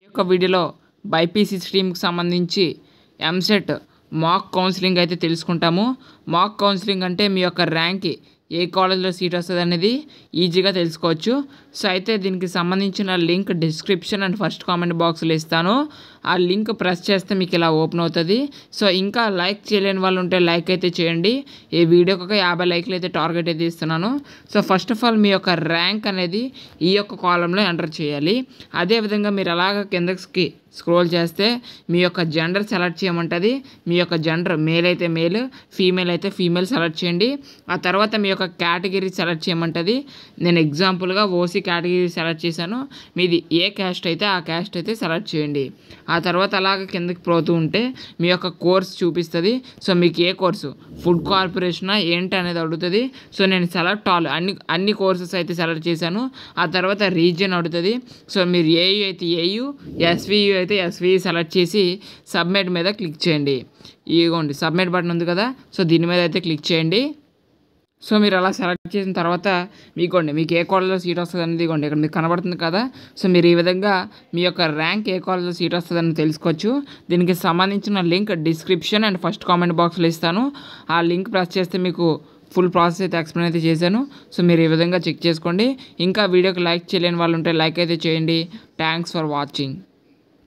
ఈ యొక్క వీడియోలో బైపీసీ స్ట్రీమ్కి సంబంధించి ఎంసెట్ మాక్ కౌన్సిలింగ్ అయితే తెలుసుకుంటాము మాక్ కౌన్సిలింగ్ అంటే మీ యొక్క ర్యాంక్కి ఏ కాలేజ్లో సీట్ వస్తుంది అనేది ఈజీగా తెలుసుకోవచ్చు సో అయితే దీనికి సంబంధించిన link description and first comment బాక్స్లో ఇస్తాను ఆ లింక్ ప్రెస్ చేస్తే మీకు ఇలా ఓపెన్ అవుతుంది సో ఇంకా లైక్ చేయలేని వాళ్ళు ఉంటే లైక్ అయితే చేయండి ఈ వీడియోకి ఒక యాభై లైక్లు అయితే టార్గెట్ అయితే ఇస్తున్నాను సో ఫస్ట్ ఆఫ్ ఆల్ మీ యొక్క ర్యాంక్ అనేది ఈ యొక్క కాలంలో ఎంటర్ చేయాలి అదేవిధంగా మీరు అలాగ కిందకి స్క్రోల్ చేస్తే మీ యొక్క జెండర్ సెలెక్ట్ చేయమంటుంది మీ యొక్క జెండర్ మేల్ అయితే మేల్ ఫీమేల్ అయితే ఫీమేల్ సెలెక్ట్ చేయండి ఆ తర్వాత మీ యొక్క కేటగిరీ సెలెక్ట్ చేయమంటుంది నేను ఎగ్జాంపుల్గా ఓసీ కేటగిరీ సెలెక్ట్ చేశాను మీది ఏ క్యాస్ట్ అయితే ఆ క్యాస్ట్ అయితే సెలెక్ట్ చేయండి ఆ తర్వాత అలాగ కిందకి పోతూ ఉంటే మీ యొక్క కోర్స్ చూపిస్తుంది సో మీకు ఏ కోర్సు ఫుడ్ కార్పొరేషన్ ఏంటి అనేది అడుగుతుంది సో నేను సెలెక్ట్ ఆల్ అన్ని అన్ని కోర్సెస్ అయితే సెలెక్ట్ చేశాను ఆ తర్వాత రీజియన్ అడుగుతుంది సో మీరు ఏయు అయితే ఏయు ఎస్వియు అయితే ఎస్వి సెలెక్ట్ చేసి సబ్మిట్ మీద క్లిక్ చేయండి ఇదిగోండి సబ్మిట్ బటన్ ఉంది కదా సో దీని మీద అయితే క్లిక్ చేయండి సో మీరు అలా సెలెక్ట్ చేసిన తర్వాత మీకోండి మీకు ఏ కాలేజ్లో సీట్ వస్తుంది అనేది ఇగోండి ఇక్కడ మీకు కనబడుతుంది కదా సో మీరు ఈ విధంగా మీ యొక్క ర్యాంక్ ఏ కాలేజ్లో సీట్ వస్తుందని తెలుసుకోవచ్చు దీనికి సంబంధించిన link description and first comment బాక్స్లో ఇస్తాను ఆ లింక్ ప్రెస్ చేస్తే మీకు ఫుల్ ప్రాసెస్ అయితే ఎక్స్ప్లెయిన్ అయితే చేశాను సో మీరు ఈ విధంగా చెక్ చేసుకోండి ఇంకా వీడియోకి లైక్ చేయలేని వాళ్ళు ఉంటే లైక్ అయితే చేయండి థ్యాంక్స్ ఫర్ వాచింగ్